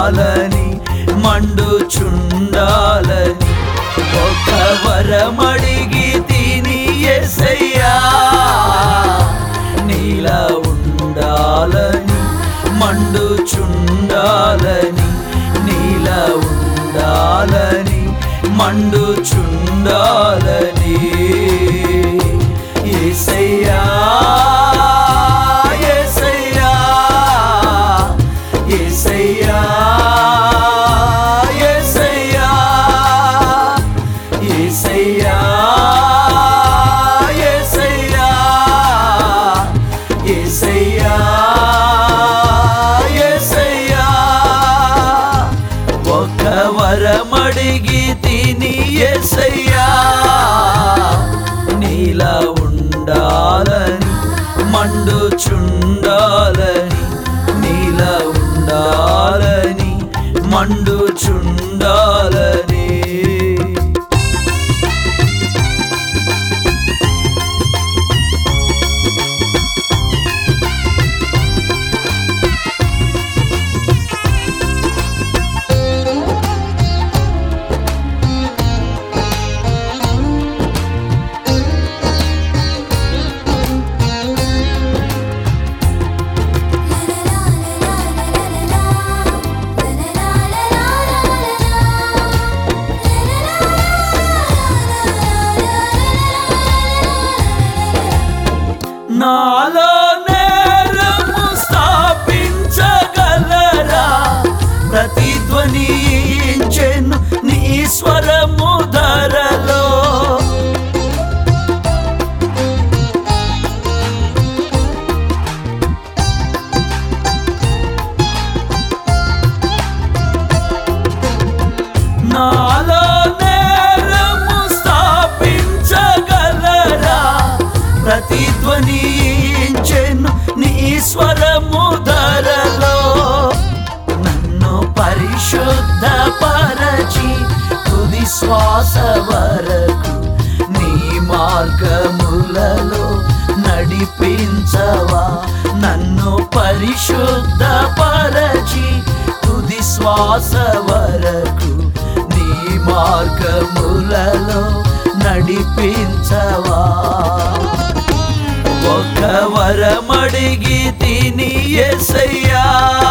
చుండాలని మండుచుండాలని ఒక వరమడిగి తిని ఎసయ్యా నీలా ఉండాలని మండుచుండాలని నీలా ఉండాలని మండుచుండాలని ఏసయ్యా ఏసయ్యా ఏసయ్యా ఏసయ్యా ఏసయ్యా ఏసయ్యా ఏసయ్యా ఏసయ్యా ఒక వరమడిగి తిని ఎసయ్యా నీలా ఉండాలని మండుచుండాలని నీలా ఉండాలని మండుచుండాలని నాలో నేరము స్థాపించగలరా ప్రతిధ్వనించెను నీ స్వరము ధరలో నాలో నేరము స్థాపించగలరా ప్రతిధ్వనించెను నీ స్వరము ధరలో నన్ను పరిశుద్ధ పరచి తుది శ్వాస వరకు నీ మార్గములలో నడిపించవా నన్ను పరిశుద్ధ పరచి తుది శ్వాస వరకు నీ మార్గములలో నడిపించవా ఒక వరమడిగి తిని ఎసయ్యా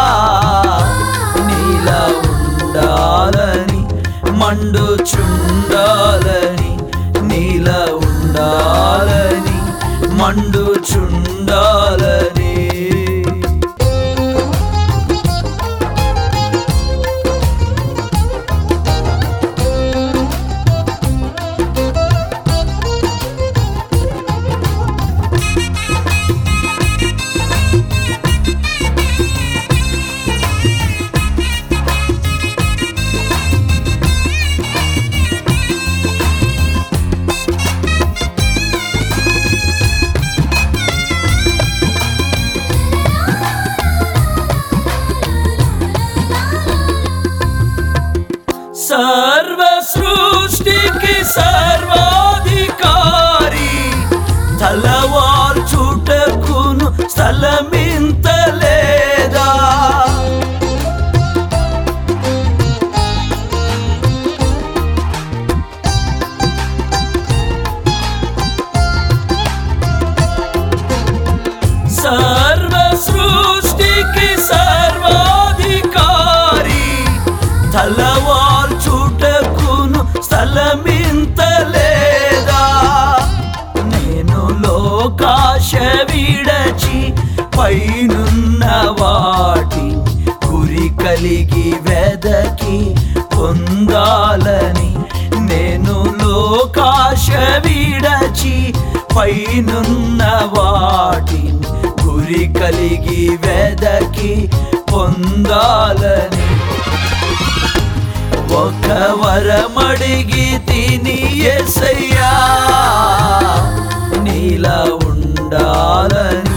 నీలా ఉండాలని మండుచుండాలని నీలా ఉండాలని మండుచుండాలని సర్వ సృష్టికి సర్వాధికారి తలవాల్చుటకును స్థలమింత లేదా సర్వ సృష్టికి సర్వాధికారి తలవాల్చుటకును స్థలమింత లేదా నేను లోకాశ విడచి పైనున్న వాటి గురి కలిగి వెదకి పొందాలని నేను లోకాశ విడచి పైనున్న వాటిని గురి కలిగి వెదకి పొందాలని ఒక వరమడిగి తిని ఎసయ్యా నీలా ఉండాలని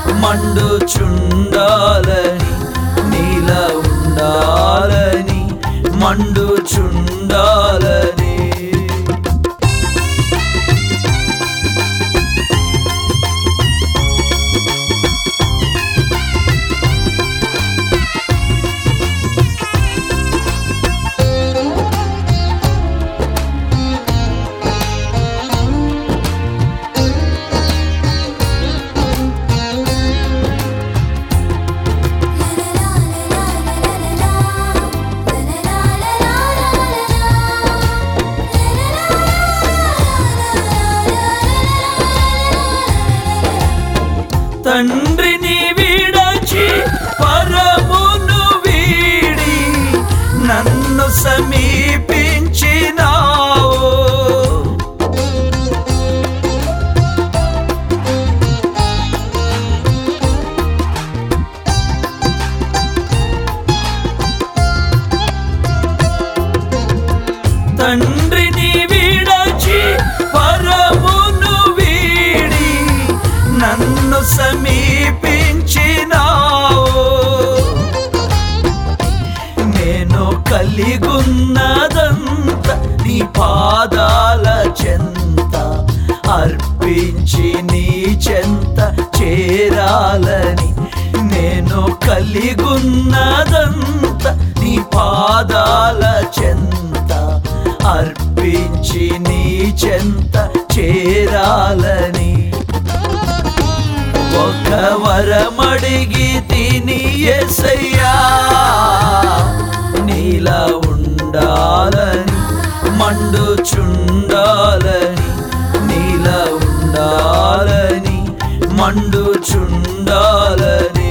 మండుచుండాలని నీలా ఉండాలని మండుచుండాలని సమీపించినావు నేను కలిగున్నదంత నీ పాదాల చెంత అర్పించి నీ చెంత చేరాలని నేను కలిగున్నదంత నీ పాదాల చెంత అర్పించి నీ చెంత చేరాలని ఒక వరమడిగి తిని ఎసయ్యా నీలా ఉండాలని మండుచుండాలని నీలా ఉండాలని మండుచుండాలని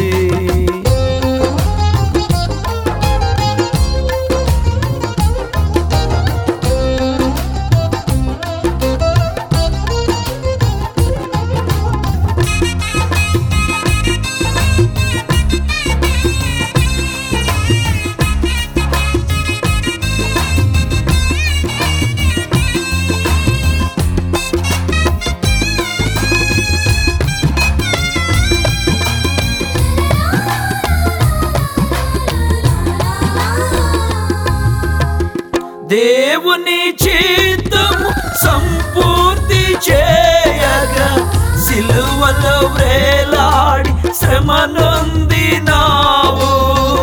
దేవుని చిత్తము సంపూర్తి చేయగా సిలువలో వ్రేలాడి శ్రమ నొందినావు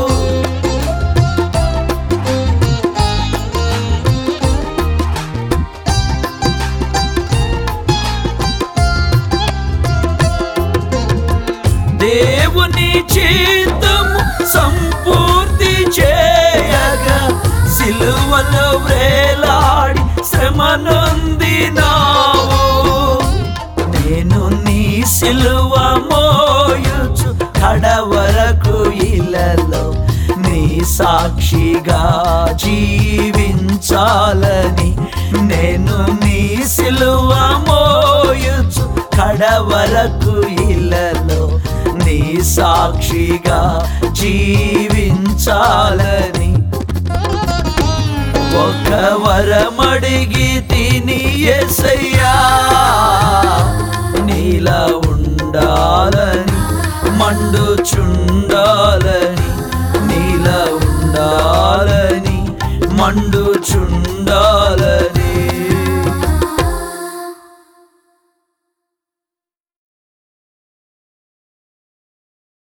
దేవుని చిత్తము సంపూర్తి చేయగా సిలువలో వ్రేలాడి శ్రమ నొందినావు నేను నీ సిలువ మోయుచు కడవరకు ఇలలో నీ సాక్షిగా జీవించాలని నేను నీ సిలువ మోయుచు కడవరకు ఇలలో నీ సాక్షిగా జీవించాలని ఒక వరమడిగి తిని ఎసయ్యా నీలా ఉండాలని మండుచుండాలని నీలా ఉండాలని మండుచుండాలని